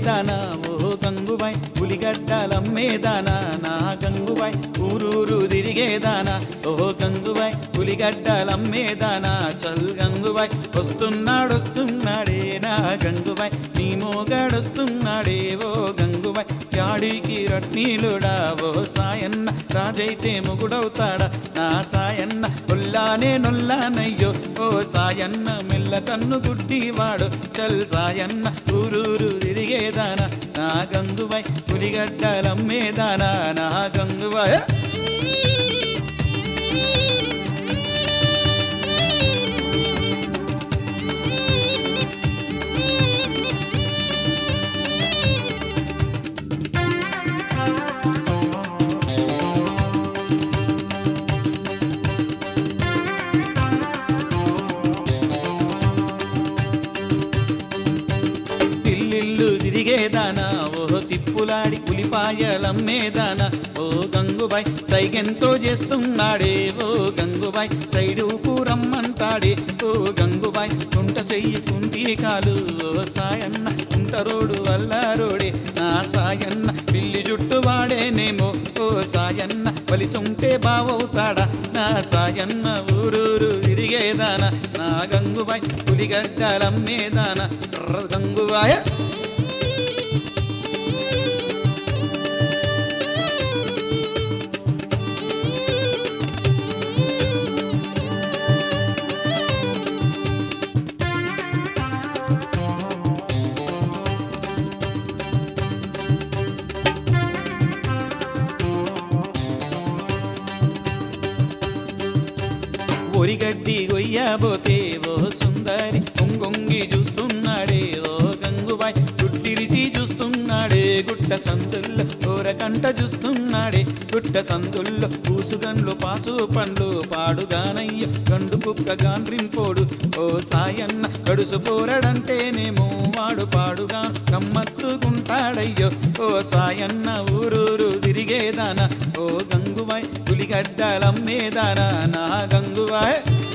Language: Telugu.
తిరిగేదానా ఓ గంగుబాయ్ పులిగడ్డలమ్మేదానా నా గంగుబాయ్ ఊరూరు తిరిగేదానా ఓ గంగుబాయ్ పులిగడ్డలమ్మేదానా చల్ గంగుబాయ్ వస్తున్నాడు వస్తున్నాడే నా గంగుబాయ్ నీ మోగాడొస్తున్నాడే ఓ గంగుబాయ్ యాడికి రట్నీలుడా ఓ సాయన్న రాజైతే మొగుడవుతాడా నా సాయన్న నొల్లానే నొల్లానయ్యో ఓ సాయన్న మెల్ల కన్ను గుడ్డివాడు చల్ సాయన్న ఊరూరు తిరిగేదానా నా గంగుబాయ్ పులిగడ్డలమ్మేదానా నా గంగుబాయ్ తిల్లిల్లు తిరిగేదానా ఓ తిప్పులాడి ఉలిపాయలమ్మేదానా ఓ గంగుబాయ్ సైగెంతో చేస్తున్నాడే ఓ గంగుబాయ్ సైడు రమ్మంటాడే ఓ గంగుబాయ్ కుంట చెయ్యి కుంటి కాలు ఓ సాయన్న కుంటరోడు వల్లారోడే నా సాయన్న పిల్లి జుట్టు వాడేనేమో ఓ సాయన్న పలిసుంటే బావవుతాడా నా సాయన్న ఊరూరు తిరిగేదానా నా గంగుబాయ్ పులిగడ్డలమ్మేదానా ఎర్ర గంగుబాయ ఒరిగడ్డి గొయ్యబోతే ఓ సుందరి కొంగొంగి చూస్తున్నాడే ఓ గంగుబాయ్ గుడ్డిరిసి చూస్తున్నాడే గుట్ట సందుల్లో ఓరకంట చూస్తున్నాడే గుట్ట సందుల్లో పూసుగన్లు పాసు పండ్లు పాడుగానయ్య గండు కుక్క గాండ్రింపోడు ఓ సాయన్న గడుసు పోరడంటేనేమో వాడు పాడుగా గమ్మత్తుకుంటాడయ్యో ఓ సాయన్న ఊరూరు తిరిగేదానా ఓ గంగుబాయ్ పులిగడ్డలమ్మేదానా నా గంగుబాయ్